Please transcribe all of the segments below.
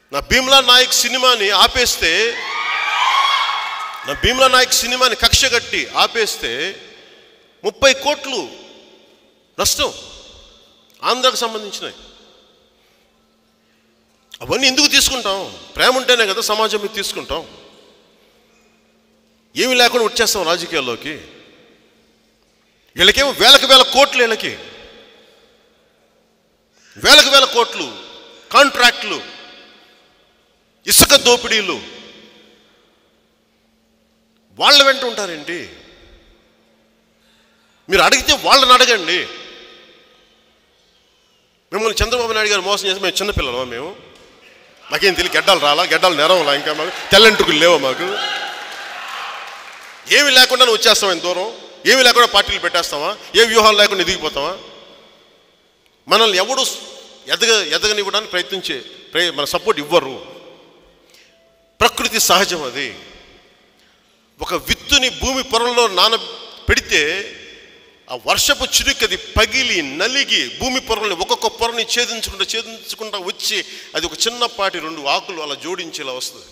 నా భీమ్లా నాయక్ సినిమాని ఆపేస్తే నా భీమ్లా నాయక్ సినిమాని కక్ష కట్టి ఆపేస్తే ముప్పై కోట్లు నష్టం ఆంధ్రాకు సంబంధించినవి అవన్నీ ఎందుకు తీసుకుంటాం ప్రేమ ఉంటేనే కదా సమాజం మీద తీసుకుంటాం ఏమి లేకుండా వచ్చేస్తాం రాజకీయాల్లోకి వీళ్ళకేమో వేలకు వేల కోట్లు వీళ్ళకి వేలకు వేల కోట్లు కాంట్రాక్ట్లు ఇసుక దోపిడీలు వాళ్ళ వెంట ఉంటారేంటి మీరు అడిగితే వాళ్ళని అడగండి మిమ్మల్ని చంద్రబాబు నాయుడు గారు మోసం చేసి మేము చిన్నపిల్లలమా మేము మాకేం తెలియదు గడ్డలు రాలా గడ్డలు నెరవలా ఇంకా మాకు తెల్లంటుకులు లేవా మాకు ఏమి లేకుండా నువ్వు వచ్చేస్తావా ఇంత దూరం ఏమి లేకుండా పార్టీలు పెట్టేస్తావా ఏ వ్యూహాలు లేకుండా ఎదిగిపోతావా మనల్ని ఎవడు ఎదగ ఎదగనివ్వడానికి ప్రయత్నించే ప్రయ- మన సపోర్ట్ ఇవ్వరు ప్రకృతి సహజం అది ఒక విత్తుని భూమి పొరల్లో నాన పెడితే ఆ వర్షపు చిరుకది పగిలి నలిగి భూమి పొరల్ని ఒక్కొక్క పొరని ఛేదించుకుంటూ ఛేదించుకుంటూ వచ్చి అది ఒక చిన్నపాటి రెండు ఆకులు అలా జోడించేలా వస్తుంది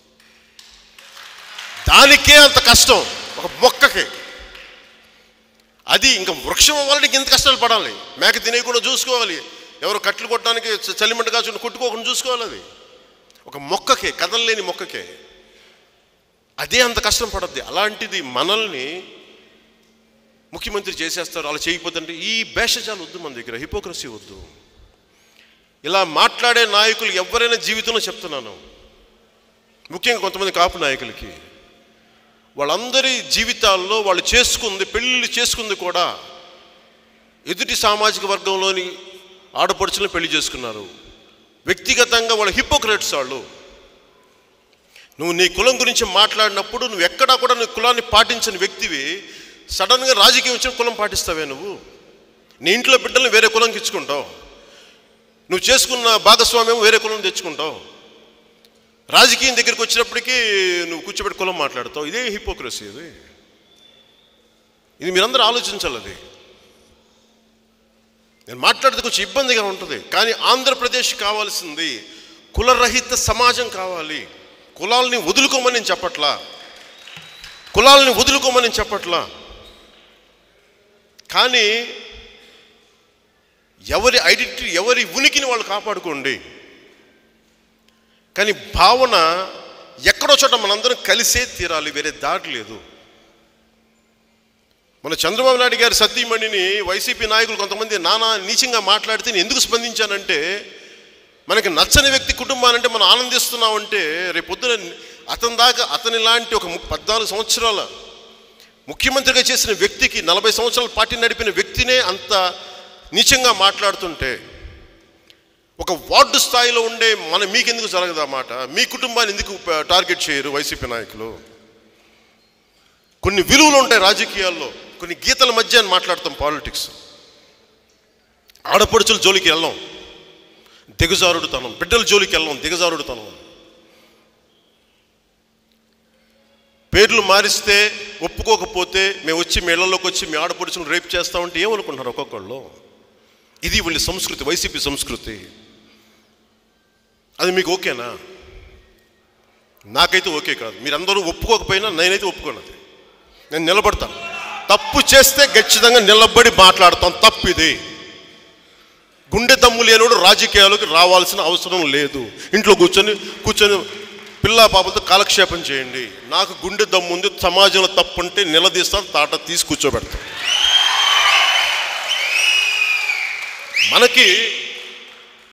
దానికే అంత కష్టం ఒక మొక్కకి అది ఇంకా వృక్షం అవ్వాలంటే ఇంత కష్టాలు పడాలి మేక తినేయకుండా చూసుకోవాలి ఎవరు కట్లు కొట్టడానికి చ- చలిమంటగా చూడ కొట్టుకోకుండా చూసుకోవాలి అది ఒక మొక్కకే కదలలేని మొక్కకే అదే అంత కష్టం పడద్ది అలాంటిది మనల్ని ముఖ్యమంత్రి చేసేస్తారు అలా చేయకపోతుంటే ఈ భేషజాలు వద్దు మన దగ్గర హిపోక్రసీ వద్దు ఇలా మాట్లాడే నాయకులు ఎవరైనా జీవితంలో చెప్తున్నాను ముఖ్యంగా కొంతమంది కాపు నాయకులకి వాళ్ళందరి జీవితాల్లో వాళ్ళు చేసుకుంది పెళ్ళిళ్ళు చేసుకుంది కూడా ఎదుటి సామాజిక వర్గంలోని ఆడపడుచులను పెళ్లి చేసుకున్నారు వ్యక్తిగతంగా వాళ్ళ హిపోక్రెట్స్ వాళ్ళు నువ్వు నీ కులం గురించి మాట్లాడినప్పుడు నువ్వు ఎక్కడా కూడా నీ కులాన్ని పాటించని వ్యక్తివి సడన్గా రాజకీయం వచ్చిన కులం పాటిస్తావే నువ్వు నీ ఇంట్లో బిడ్డల్ని వేరే కులంకి ఇచ్చుకుంటావు నువ్వు చేసుకున్న భాగస్వామ్యం వేరే కులం తెచ్చుకుంటావు రాజకీయం దగ్గరికి వచ్చినప్పటికీ నువ్వు కూర్చోబెట్టి కులం మాట్లాడతావు ఇదే హిపోక్రసీ ఇది ఇది మీరందరూ ఆలోచించాలి అది నేను మాట్లాడితే కొంచెం ఇబ్బందిగా ఉంటుంది కానీ ఆంధ్రప్రదేశ్ కావాల్సింది కులరహిత సమాజం కావాలి కులాల్ని వదులుకోమని నేను చెప్పట్లా కులాల్ని వదులుకోమని నేను చెప్పట్లా కానీ ఎవరి ఐడెంటిటీ ఎవరి ఉనికిని వాళ్ళు కాపాడుకోండి కానీ భావన ఎక్కడో చోట మనందరం కలిసే తీరాలి వేరే దారి లేదు మన చంద్రబాబు నాయుడు గారి సతీమణిని వైసీపీ నాయకులు కొంతమంది నానా నీచంగా మాట్లాడితే నేను ఎందుకు స్పందించానంటే మనకి నచ్చని వ్యక్తి కుటుంబానంటే మనం ఆనందిస్తున్నామంటే రేపొద్దున అతని దాకా అతని లాంటి ఒక ము- పద్నాలుగు సంవత్సరాల ముఖ్యమంత్రిగా చేసిన వ్యక్తికి నలభై సంవత్సరాల పార్టీ నడిపిన వ్యక్తినే అంత నీచంగా మాట్లాడుతుంటే ఒక వార్డు స్థాయిలో ఉండే మన మీకెందుకు జరగదు ఆ మాట మీ కుటుంబాన్ని ఎందుకు ప- టార్గెట్ చేయరు వైసీపీ నాయకులు కొన్ని విలువలు ఉంటాయి రాజకీయాల్లో కొన్ని గీతల మధ్య అని మాట్లాడతాం పాలిటిక్స్ ఆడపడుచుల జోలికి వెళ్ళాం దిగజారుడుతనం బిడ్డల జోలికి వెళ్ళాం దిగజారుడుతనం పేర్లు మారిస్తే ఒప్పుకోకపోతే మేము వచ్చి మీ ఇళ్లలోకి వచ్చి మీ ఆడపడుచులు రేపు చేస్తామంటే ఏమనుకుంటున్నారు ఒక్కొక్కళ్ళు ఇది వీళ్ళ సంస్కృతి వైసీపీ సంస్కృతి అది మీకు ఓకేనా నాకైతే ఓకే కాదు మీరందరూ ఒప్పుకోకపోయినా నేనైతే ఒప్పుకోను అది నేను నిలబడతాను తప్పు చేస్తే ఖచ్చితంగా నిలబడి మాట్లాడతాం తప్పు ఇది గుండె దమ్ము లేనివాడు రాజకీయాలకు రావాల్సిన అవసరం లేదు ఇంట్లో కూర్చొని కూర్చొని పిల్లా పాపలతో కాలక్షేపం చేయండి నాకు గుండె దమ్ము ఉంది సమాజంలో తప్పు ఉంటే నిలదీస్తాను తాట తీసి కూర్చోబెడతాను మనకి